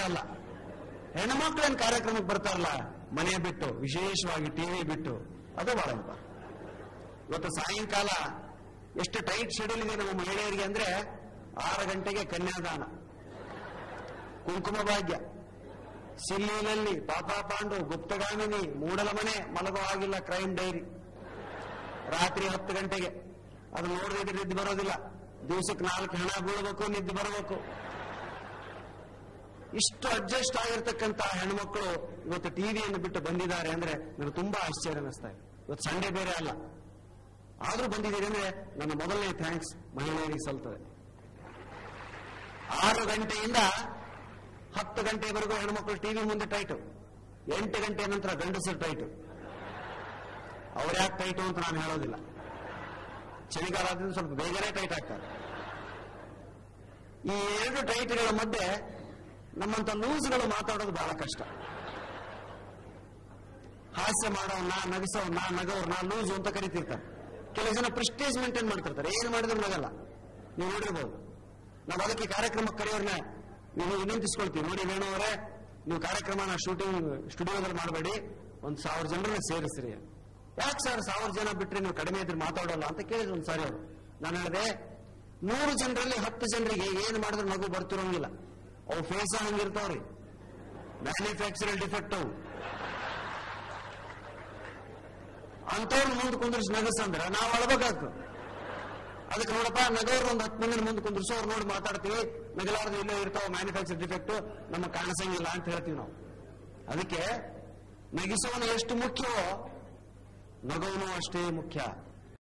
ಅಷ್ಟೇ ಅಲ್ಲ ಹೆಣ್ಮಕ್ಳೇನ್ ಕಾರ್ಯಕ್ರಮಕ್ಕೆ ಬರ್ತಾರಲ್ಲ ಮನೆ ಬಿಟ್ಟು ವಿಶೇಷವಾಗಿ ಟಿವಿ ಬಿಟ್ಟು ಅದು ಬಹಳ ಇಂಪಾರ್ಟೆಂಟ್ ಇವತ್ತು ಸಾಯಂಕಾಲ ಎಷ್ಟು ಟೈಟ್ ಶೆಡ್ಯೂಲ್ ಇದೆ ನಮ್ಮ ಮಹಿಳೆಯರಿಗೆ ಅಂದ್ರೆ ಆರು ಗಂಟೆಗೆ ಕನ್ಯಾದಾನ ಕುಂಕುಮ ಭಾಗ್ಯ ಸಿಲ್ಲಿನಲ್ಲಿ ಪಾಪಾ ಪಾಂಡು ಗುಪ್ತಗಾಮಿನಿ ಮೂಡಲ ಮನೆ ಮಲಗೋ ಆಗಿಲ್ಲ ಕ್ರೈಮ್ ಡೈರಿ ರಾತ್ರಿ ಹತ್ತು ಗಂಟೆಗೆ ಅದು ನೋಡಿದ್ರೆ ನಿದ್ದೆ ಬರೋದಿಲ್ಲ ದಿವಸಕ್ಕೆ ನಾಲ್ಕು ಹಣ ಬೀಳಬೇಕು ನಿದ್ದೆ ಬರಬೇಕು ಇಷ್ಟು ಅಡ್ಜಸ್ಟ್ ಆಗಿರ್ತಕ್ಕಂತ ಹೆಣ್ಮಕ್ಳು ಇವತ್ತು ಟಿವಿಯನ್ನು ಬಿಟ್ಟು ಬಂದಿದ್ದಾರೆ ಅಂದ್ರೆ ನನಗೆ ತುಂಬಾ ಆಶ್ಚರ್ಯ ಅನಿಸ್ತಾ ಇದೆ ಇವತ್ತು ಸಂಡೇ ಬೇರೆ ಅಲ್ಲ ಆದ್ರೂ ಬಂದಿದ್ದೀರಿ ಅಂದ್ರೆ ನನ್ನ ಮೊದಲನೇ ಥ್ಯಾಂಕ್ಸ್ ಮಹಿಳೆಯರಿಗೆ ಸಲ್ತದೆ ಆರು ಗಂಟೆಯಿಂದ ಹತ್ತು ಗಂಟೆವರೆಗೂ ಹೆಣ್ಮಕ್ಳು ಟಿವಿ ಮುಂದೆ ಟೈಟು ಎಂಟು ಗಂಟೆ ನಂತರ ಗಂಡಸರು ಟೈಟು ಅವ್ರು ಯಾಕೆ ಟೈಟು ಅಂತ ನಾನು ಹೇಳೋದಿಲ್ಲ ಚಳಿಗಾಲ ಆದ್ರಿಂದ ಸ್ವಲ್ಪ ಬೇಗನೆ ಟೈಟ್ ಆಗ್ತಾರೆ ಈ ಎರಡು ಟೈಟ್ಗಳ ಮಧ್ಯೆ ನಮ್ಮಂತ ಲೂಸ್ಗಳು ಮಾತಾಡೋದು ಬಹಳ ಕಷ್ಟ ಹಾಸ್ಯ ಮಾಡೋನ್ನ ನಗಿಸೋನ್ನ ನಗೋರ್ನ ಲೂಸು ಅಂತ ಕರಿತಿರ್ತಾರೆ ಕೆಲವು ಜನ ಪ್ರೆಸ್ಟೇಜ್ ಮೇಂಟೈನ್ ಮಾಡ್ತಿರ್ತಾರೆ ಏನು ಮಾಡಿದ್ರು ನಗಲ್ಲ ನೀವು ನೋಡಿರ್ಬೋದು ನಾವು ಅದಕ್ಕೆ ಕಾರ್ಯಕ್ರಮಕ್ಕೆ ಕರೆಯೋರ್ನ ನೀವು ವಿನಂತಿಸ್ಕೊಳ್ತೀವಿ ನೋಡಿ ವೇಣು ಅವರೇ ನೀವು ಕಾರ್ಯಕ್ರಮನ ಶೂಟಿಂಗ್ ಸ್ಟುಡಿಯೋದಲ್ಲಿ ಮಾಡಬೇಡಿ ಒಂದು ಸಾವಿರ ಜನರನ್ನ ಸೇರಿಸ್ರಿ ಯಾಕೆ ಸರ್ ಸಾವಿರ ಜನ ಬಿಟ್ರೆ ನೀವು ಕಡಿಮೆ ಇದ್ರೆ ಮಾತಾಡೋಲ್ಲ ಅಂತ ಕೇಳಿದ್ರು ಒಂದು ಸಾರಿ ಅವರು ನಾನು ಹೇಳಿದೆ ನೂರು ಜನರಲ್ಲಿ ಹತ್ತು ಜನರಿಗೆ ಏನು ಮಾಡಿದ್ರು ನಗು ಬರ್ತಿರೋಂಗಿಲ್ಲ ಅವು ಫೇಸ ಹಂಗಿರ್ತಾವ್ರಿ ಮ್ಯಾನುಫ್ಯಾಕ್ಚರಲ್ ಡಿಫೆಕ್ಟ್ ಅವು ಅಂತವ್ರನ್ನ ಮುಂದೆ ಕುಂದ್ರಿಸಿ ನಗಸಂದ್ರ ನಾವು ಅಳ್ಬೇಕಾಗ್ತದೆ ಅದಕ್ಕೆ ನೋಡಪ್ಪ ನಗವ್ರ ಒಂದು ಹತ್ತು ಮಂದಿ ಮುಂದೆ ಕುಂದ್ರಿಸೋ ಅವ್ರು ನೋಡಿ ಮಾತಾಡ್ತೀವಿ ನಗಲಾರ್ದು ಇಲ್ಲೇ ಇರ್ತಾವ ಮ್ಯಾನುಫ್ಯಾಕ್ಚರ್ ಡಿಫೆಕ್ಟ್ ನಮಗೆ ಕಾಣಿಸಂಗಿಲ್ಲ ಅಂತ ಹೇಳ್ತೀವಿ ನಾವು ಅದಕ್ಕೆ ನಗಿಸೋನು ಎಷ್ಟು ಮುಖ್ಯವೋ ನಗೋನು ಅಷ್ಟೇ ಮುಖ್ಯ